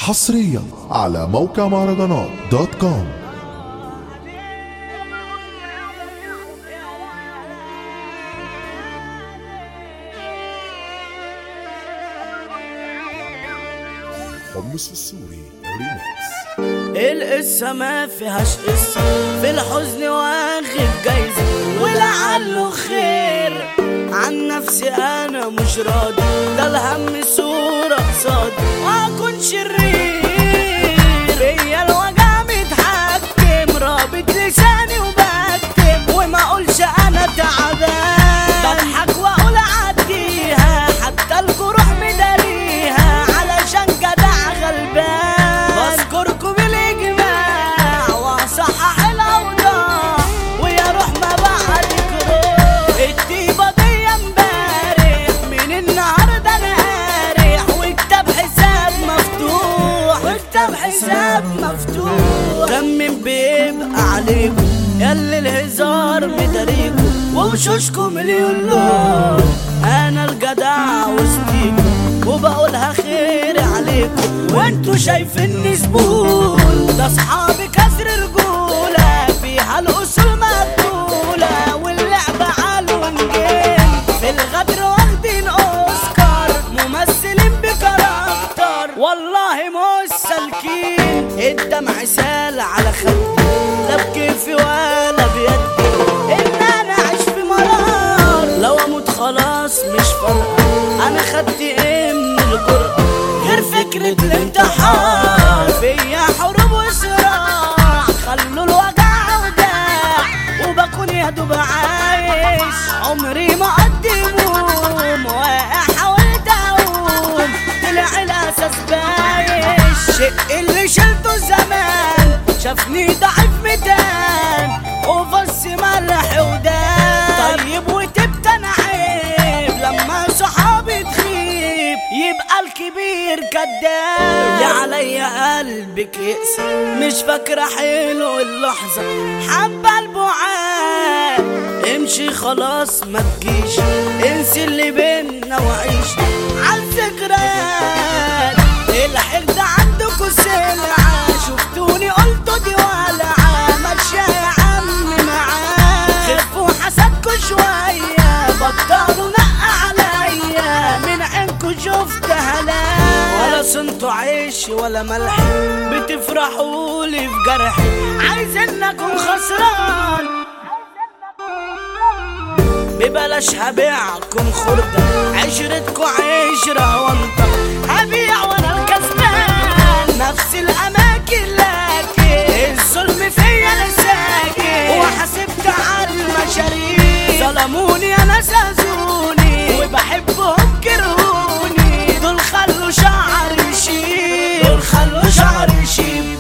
حصريا على موقع مهرجانات دوت كوم حمص السوري ريمكس القصة ما فيهاش قصة في الحزن واخد جايزة ولعله خير عن نفسي انا مش راضي ده الهم صورة قصادي واكون شرير هي الوجع متحكم رابط لساني وبكتم وما اقولش انا تعبان بضحك واقول عديها حتى الجروح مداريها علشان جدع غلبان بذكركم بالاجماع واصحح الاوضاع ويا روح ما بعدك روح الطيبه دي امبارح من النهارده انا قارح وكتاب حساب مفتوح وكتاب حساب مفتوح كم بيبقى عليكم ياللي الهزار مداريكم ووشوشكم مليون لون انا الجدع وسطيكم وبقولها خير عليكم وانتوا شايفيني زبون ده اصحابي كسر رجوله فيها الاصول مقتوله واللعبه على الونجين في الغدر واخدين اوسكار ممثلين بكاركتر والله مش سالكين الدمع سال على خدي لا بكيفي ولا بيدي ان انا اعيش في مرار لو اموت خلاص مش فارقه انا خدت ايه من الجرأة غير فكرة الانتحار فيا حروب وصراع خلوا الوجع وداع وبكون يا دوب عايش عمري ما قدمهم واقع حاولت اقوم طلع الاساس بايش شق اللي شلته زمان شافني ضعيف ميتان وفص ملح ودان طيب وتبت انا عيب لما صحابي تخيب يبقى الكبير كداب يا عليا قلبك يقسى مش فاكرة حلو اللحظة حابة البعاد امشي خلاص ما تجيش انسي اللي بينا وعيش عالذكريات الحقد عندكوا سلعة شفتوني قلتوا دي ولعة ماشية يا عم معاه خفوا حسدكوا شوية بطلوا نقع عليا من عينكوا شفت هلاك ولا صنتوا عيش ولا ملح بتفرحوا لي في جرحي عايز انكم خسران ببلاش هبيعكم خردة عشرتكوا عشرة وانطة هبيع وانا الكسبان نفس الاماكن لكن الظلم فيا انا ساكن وحسبت على المشاريع ظلموني انا سازوني وبحبهم كرهوني دول خلوا شعري يشيب دول خلوا شعري يشيب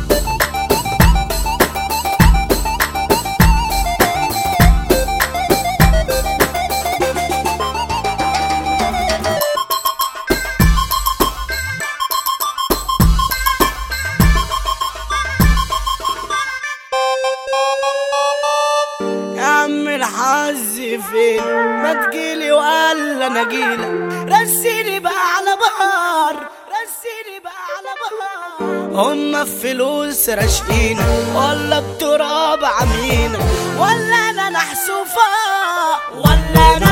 يا عم الحظ فين ما تجيلي ولا انا جيلك رسيني بقى على بحر رسيني بقى على بحر هما الفلوس راشقينا ولا التراب عاملينا ولا انا نحسوفة ولا